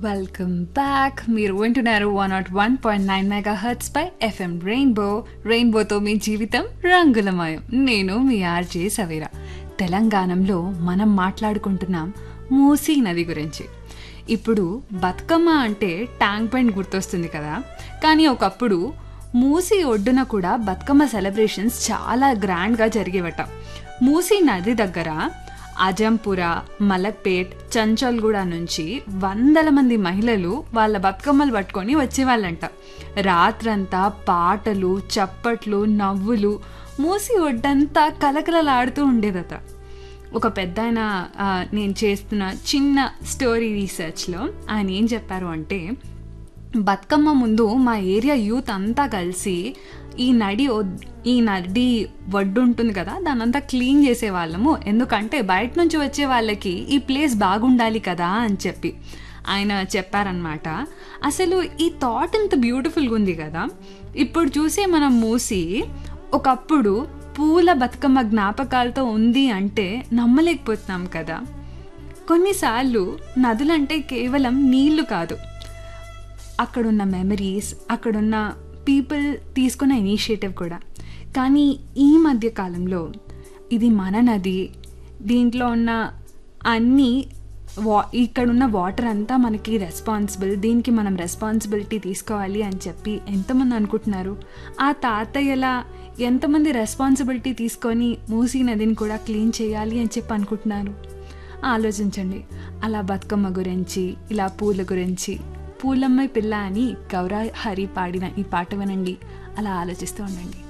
welcome back మీరు వింటున్నారు one nought one point nine megahertz FM ఎఫ్ఎం రెయిన్బో రెయిన్బోతో మీ జీవితం రంగులమయం నేను మీ ఆర్జే సవేరా తెలంగాణలో మనం మాట్లాడుకుంటున్నాం మూసీ నది గురించి ఇప్పుడు బతుకమ్మ అంటే ట్యాంక్ బండ్ గుర్తొస్తుంది కదా కానీ ఒకప్పుడు మూసీ ఒడ్డున కూడా బతుకమ్మ సెలబ్రేషన్స్ చాలా గ్రాండ్గా జరిగేవట మూసీ నది దగ్గర అజంపుర మలక్పేట్ చంచల్గూడ నుంచి వందల మంది మహిళలు వాళ్ళ బతుకమ్మలు పట్టుకొని వచ్చేవాళ్ళంట రాత్రంతా పాటలు చప్పట్లు నవ్వులు మూసి ఒడ్డంతా కలకలలాడుతూ ఉండేదట ఒక పెద్ద ఆయన ఆ, నేను చేస్తున్న చిన్న స్టోరీ రీసెర్చ్లో ఆయన ఏం చెప్పారు అంటే బతుకమ్మ ముందు మా ఏరియా యూత్ అంతా కలిసి ఈ నడి ఒద్- ఈ నడి ఒడ్డు ఉంటుంది కదా దానంతా క్లీన్ చేసేవాళ్ళము ఎందుకంటే బయట నుంచి వచ్చే వాళ్ళకి ఈ ప్లేస్ బాగుండాలి కదా అని చెప్పి ఆయన చెప్పారనమాట అసలు ఈ థాట్ ఇంత బ్యూటిఫుల్గా ఉంది కదా ఇప్పుడు చూసే మనం మూసి ఒకప్పుడు పూల బతుకమ్మ జ్ఞాపకాలతో ఉంది అంటే నమ్మలేకపోతున్నాం కదా కొన్నిసార్లు నదులంటే కేవలం నీళ్లు కాదు అక్కడున్న మెమరీస్ అక్కడున్న పీపుల్ తీసుకున్న ఇనిషియేటివ్ కూడా కానీ ఈ మధ్య కాలంలో ఇది మన నది దీంట్లో ఉన్న అన్ని వా ఇక్కడున్న వాటర్ అంతా మనకి రెస్పాన్సిబుల్ దీనికి మనం రెస్పాన్సిబిలిటీ తీసుకోవాలి అని చెప్పి ఎంతమంది అనుకుంటున్నారు ఆ తాతయ్యల ఎంతమంది రెస్పాన్సిబిలిటీ తీసుకొని మూసీ నదిని కూడా క్లీన్ చేయాలి అని చెప్పి అనుకుంటున్నారు ఆలోచించండి అలా బతుకమ్మ గురించి ఇలా పూల గురించి పూలమ్మాయి పిల్ల అని గౌరా హరి పాడిన ఈ పాట వినండి అలా ఆలోచిస్తూ ఉండండి